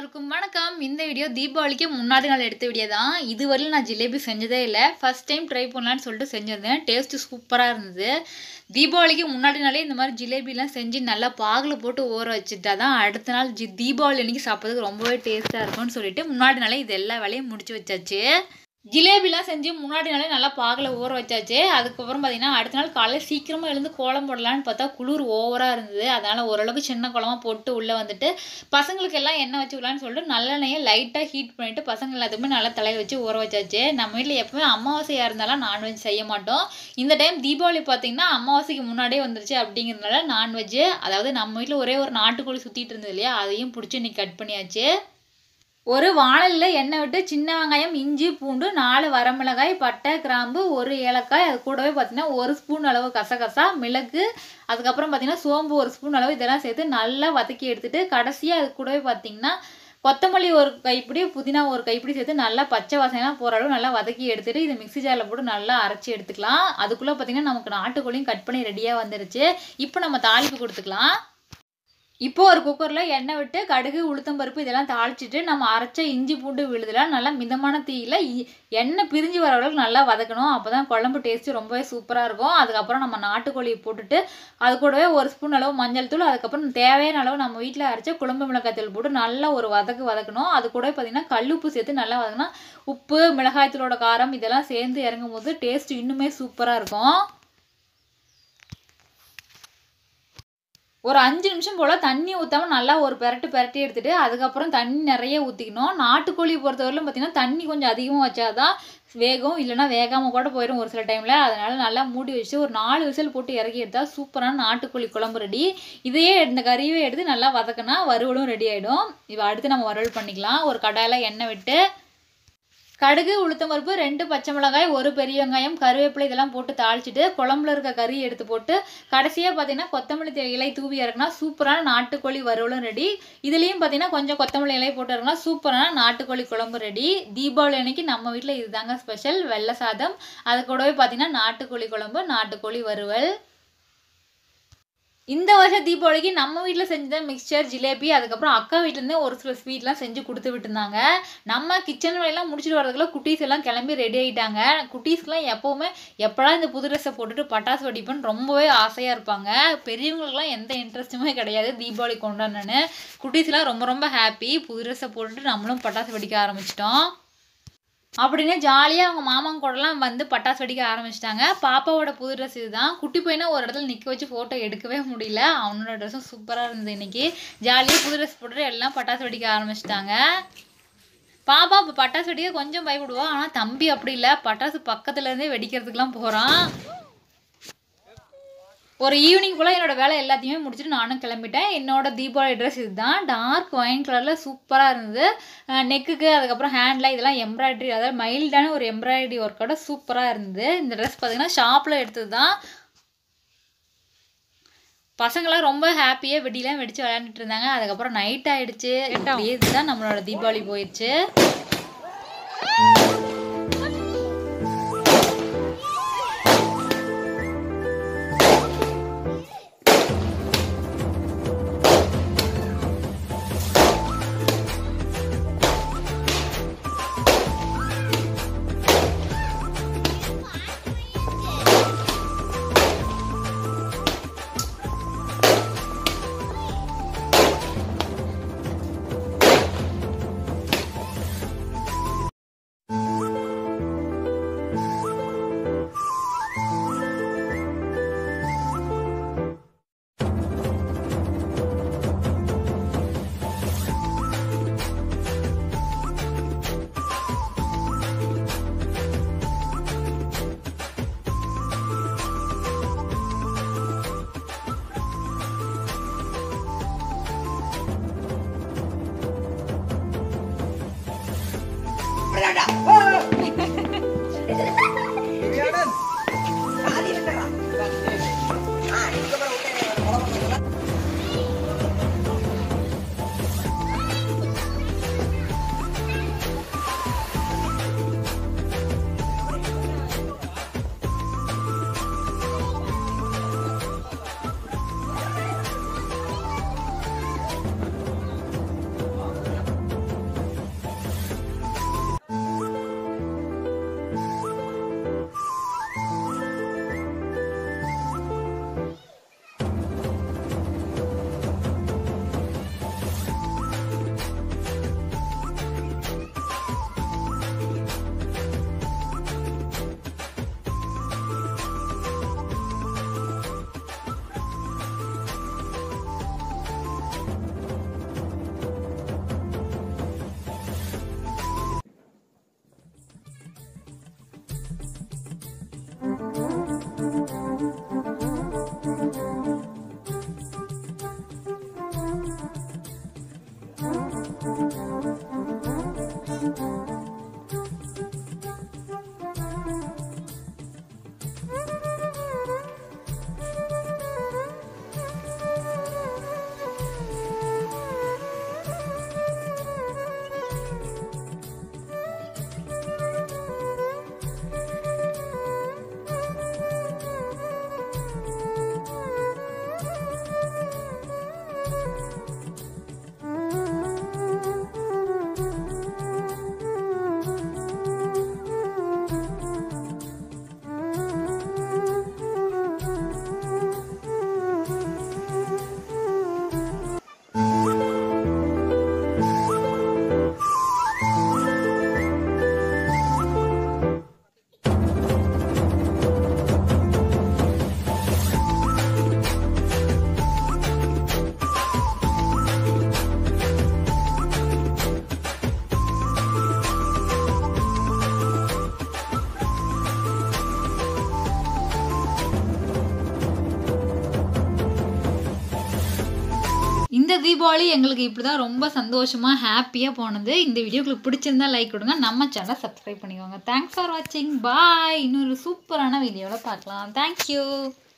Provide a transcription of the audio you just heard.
எல்லாருக்கும் வணக்கம் இந்த வீடியோ தீபாவளிக்கு முன்னாடி நாள் எடுத்த வீடியோ தான் இதுவரையிலும் நான் ஜிலேபி செஞ்சதே இல்லை ஃபர்ஸ்ட் டைம் ட்ரை பண்ணலான்னு சொல்லிட்டு செஞ்சிருந்தேன் டேஸ்ட்டு சூப்பராக இருந்தது தீபாவளிக்கு முன்னாடி நாளே இந்த மாதிரி ஜிலேபிலாம் செஞ்சு நல்லா பாகில் போட்டு ஊற வச்சுட்டா தான் அடுத்த நாள் ஜி தீபாவளி அன்னைக்கு சாப்பிட்றதுக்கு ரொம்பவே டேஸ்ட்டாக இருக்கும்னு சொல்லிட்டு முன்னாடி நாளே இது எல்லா வேலையும் முடிச்சு வச்சாச்சு ஜிலேபிலாம் செஞ்சு முன்னாடி நாளே நல்லா பாகில் ஊற வச்சாச்சு அதுக்கப்புறம் பார்த்தீங்கன்னா அடுத்த நாள் காலையில் சீக்கிரமாக எழுந்து கோலம் போடலான்னு பார்த்தா குளிர் ஓவராக இருந்தது அதனால் ஓரளவுக்கு சின்ன குளமா போட்டு உள்ளே வந்துட்டு பசங்களுக்கு எல்லாம் எண்ணெய் வச்சு விடலான்னு சொல்லிட்டு நல்லெண்ணெயை லைட்டாக ஹீட் பண்ணிவிட்டு பசங்க எல்லாத்துக்குமே நல்லா தலையை வச்சு ஊற வச்சாச்சு நம்ம வீட்டில் எப்பவுமே அமாவாசையாக இருந்தாலும் நான்வெஜ் செய்ய மாட்டோம் இந்த டைம் தீபாவளி பார்த்தீங்கன்னா அமாவாசைக்கு முன்னாடியே வந்துருச்சு அப்படிங்கிறதுனால நான்வெஜ்ஜு அதாவது நம்ம வீட்டில் ஒரே ஒரு நாட்டுக்கோழி சுற்றிட்டு இருந்தது இல்லையா அதையும் பிடிச்சி இன்னைக்கு கட் பண்ணியாச்சு ஒரு வாணலில் எண்ணெய் விட்டு சின்ன வெங்காயம் இஞ்சி பூண்டு நாலு வரமிளகாய் பட்டை கிராம்பு ஒரு ஏலக்காய் அது கூடவே பார்த்தீங்கன்னா ஒரு ஸ்பூன் அளவு கசகசா மிளகு அதுக்கப்புறம் பார்த்தீங்கன்னா சோம்பு ஒரு ஸ்பூன் அளவு இதெல்லாம் சேர்த்து நல்லா வதக்கி எடுத்துட்டு கடைசியாக அது கூடவே பார்த்தீங்கன்னா கொத்தமல்லி ஒரு கைப்பிடி புதினா ஒரு கைப்பிடி சேர்த்து நல்லா பச்சை வாசனைலாம் போகிற அளவு நல்லா வதக்கி எடுத்துட்டு இதை மிக்ஸி ஜாரில் போட்டு நல்லா அரைச்சி எடுத்துக்கலாம் அதுக்குள்ளே பார்த்தீங்கன்னா நமக்கு நாட்டுக்கோழியும் கட் பண்ணி ரெடியாக வந்துருச்சு இப்போ நம்ம தாளிப்பு கொடுத்துக்கலாம் இப்போ ஒரு குக்கரில் எண்ணெய் விட்டு கடுகு உளுத்தம்பருப்பு இதெல்லாம் தாளிச்சிட்டு நம்ம அரைச்ச இஞ்சி பூண்டு விழுதெல்லாம் நல்லா மிதமான தீயில் எண்ணெய் பிரிஞ்சு வர அளவுக்கு நல்லா வதக்கணும் அப்போ தான் குழம்பு டேஸ்ட்டு ரொம்பவே சூப்பராக இருக்கும் அதுக்கப்புறம் நம்ம நாட்டுக்கோழியை போட்டுட்டு அது கூடவே ஒரு ஸ்பூன் அளவு மஞ்சள் தூள் அதுக்கப்புறம் தேவையான அளவு நம்ம வீட்டில் அரைச்ச குழம்பு மிளகாய் தூள் போட்டு நல்லா ஒரு வதக்கு வதக்கணும் அது கூட பார்த்தீங்கன்னா கல்லுப்பு சேர்த்து நல்லா வதக்கினா உப்பு மிளகாய் தூளோட காரம் இதெல்லாம் சேர்ந்து இறங்கும் போது டேஸ்ட் இன்னுமே சூப்பராக இருக்கும் ஒரு அஞ்சு நிமிஷம் போல் தண்ணி ஊற்றாமல் நல்லா ஒரு பெரட்டு பெரட்டி எடுத்துகிட்டு அதுக்கப்புறம் தண்ணி நிறைய ஊற்றிக்கணும் நாட்டுக்கோழி பொறுத்தவரையிலும் பார்த்திங்கன்னா தண்ணி கொஞ்சம் அதிகமாக வச்சாதான் வேகும் இல்லைனா வேகாமல் கூட போயிடும் ஒரு சில டைமில் அதனால் நல்லா மூடி வச்சு ஒரு நாலு விசில் போட்டு இறக்கி எடுத்தால் சூப்பரான நாட்டுக்கோழி குழம்பு ரெடி இதையே இந்த கறியை எடுத்து நல்லா வதக்கினா வறுவலும் ரெடி ஆகிடும் இப்போ அடுத்து நம்ம வறுவல் பண்ணிக்கலாம் ஒரு கடாயில் எண்ணெய் விட்டு கடுகு உளுத்தம்பருப்பு ரெண்டு பச்சை மிளகாய் ஒரு பெரிய வெங்காயம் கருவேப்பிலை இதெல்லாம் போட்டு தாளிச்சிட்டு குழம்புல இருக்க கறி எடுத்து போட்டு கடைசியாக பார்த்தீங்கன்னா கொத்தமல்லி இலை தூவி இறக்குனா சூப்பரான நாட்டுக்கோழி வறுவலும் ரெடி இதுலேயும் பார்த்தீங்கன்னா கொஞ்சம் கொத்தமல்லி இலை போட்டு இறக்குனா சூப்பரான நாட்டுக்கோழி குழம்பு ரெடி தீபாவளி அன்னைக்கு நம்ம வீட்டில் இதுதாங்க ஸ்பெஷல் வெள்ளை சாதம் அது கூடவே பார்த்தீங்கன்னா நாட்டுக்கோழி குழம்பு நாட்டுக்கோழி வறுவல் இந்த வருஷம் தீபாவளிக்கு நம்ம வீட்டில் செஞ்ச மிக்சர் ஜிலேபி அதுக்கப்புறம் அக்கா வீட்டிலேருந்து ஒரு சில ஸ்வீட்லாம் செஞ்சு கொடுத்து விட்டுருந்தாங்க நம்ம கிச்சன் வேலையெல்லாம் முடிச்சுட்டு வரதுக்குள்ள குட்டீஸ் எல்லாம் கிளம்பி ரெடி ஆகிட்டாங்க குட்டீஸ்க்குலாம் எப்போவுமே எப்படா இந்த புது ட்ரெஸ்ஸை போட்டுட்டு பட்டாசு வெடிப்பேன்னு ரொம்பவே ஆசையாக இருப்பாங்க பெரியவங்களுக்குலாம் எந்த இன்ட்ரெஸ்ட்டுமே கிடையாது தீபாவளி கொண்டாடணுன்னு குட்டீஸ்லாம் ரொம்ப ரொம்ப ஹாப்பி புது ட்ரெஸ்ஸை போட்டுட்டு நம்மளும் பட்டாசு வெடிக்க ஆரம்பிச்சிட்டோம் அப்படின்னு ஜாலியாக அவங்க மாமன் கூடலாம் வந்து பட்டாசு வெடிக்க ஆரம்பிச்சிட்டாங்க பாப்பாவோட புது ட்ரெஸ் இதுதான் குட்டி பையனை ஒரு இடத்துல நிற்க வச்சு ஃபோட்டோ எடுக்கவே முடியல அவனோட ட்ரெஸ்ஸும் சூப்பராக இருந்தது இன்னைக்கு ஜாலியாக புது ட்ரெஸ் போட்டுட்டு எல்லாம் பட்டாசு வெடிக்க ஆரம்பிச்சிட்டாங்க பாப்பா இப்போ பட்டாசு வெடிக்க கொஞ்சம் பயப்படுவா ஆனால் தம்பி அப்படி இல்லை பட்டாசு பக்கத்துலேருந்தே வெடிக்கிறதுக்கெலாம் போகிறான் ஒரு ஈவினிங் போல் என்னோடய வேலை எல்லாத்தையுமே முடிச்சுட்டு நானும் கிளம்பிட்டேன் என்னோட தீபாவளி ட்ரெஸ் இதுதான் டார்க் ஒயின் கலரில் சூப்பராக இருந்தது நெக்குக்கு அதுக்கப்புறம் ஹேண்டில் இதெல்லாம் எம்ப்ராய்டரி அதாவது மைல்டான ஒரு எம்ப்ராய்டரி ஒர்க்கோட சூப்பராக இருந்தது இந்த ட்ரெஸ் பார்த்திங்கன்னா ஷாப்பில் எடுத்தது தான் பசங்களாம் ரொம்ப ஹாப்பியாக வெடிலாம் வெடித்து விளையாண்டுட்டு இருந்தாங்க அதுக்கப்புறம் நைட் ஆகிடுச்சு இதுதான் நம்மளோட தீபாவளி போயிடுச்சு இந்த தீபாவளி எங்களுக்கு இப்படி தான் ரொம்ப சந்தோஷமாக ஹாப்பியாக போனது இந்த வீடியோ உங்களுக்கு பிடிச்சிருந்தா லைக் கொடுங்க நம்ம சேனலை சப்ஸ்கிரைப் பண்ணிக்கோங்க தேங்க்ஸ் ஃபார் வாட்சிங் பாய் இன்னொரு சூப்பரான வீடியோவில் பார்க்கலாம் தேங்க்யூ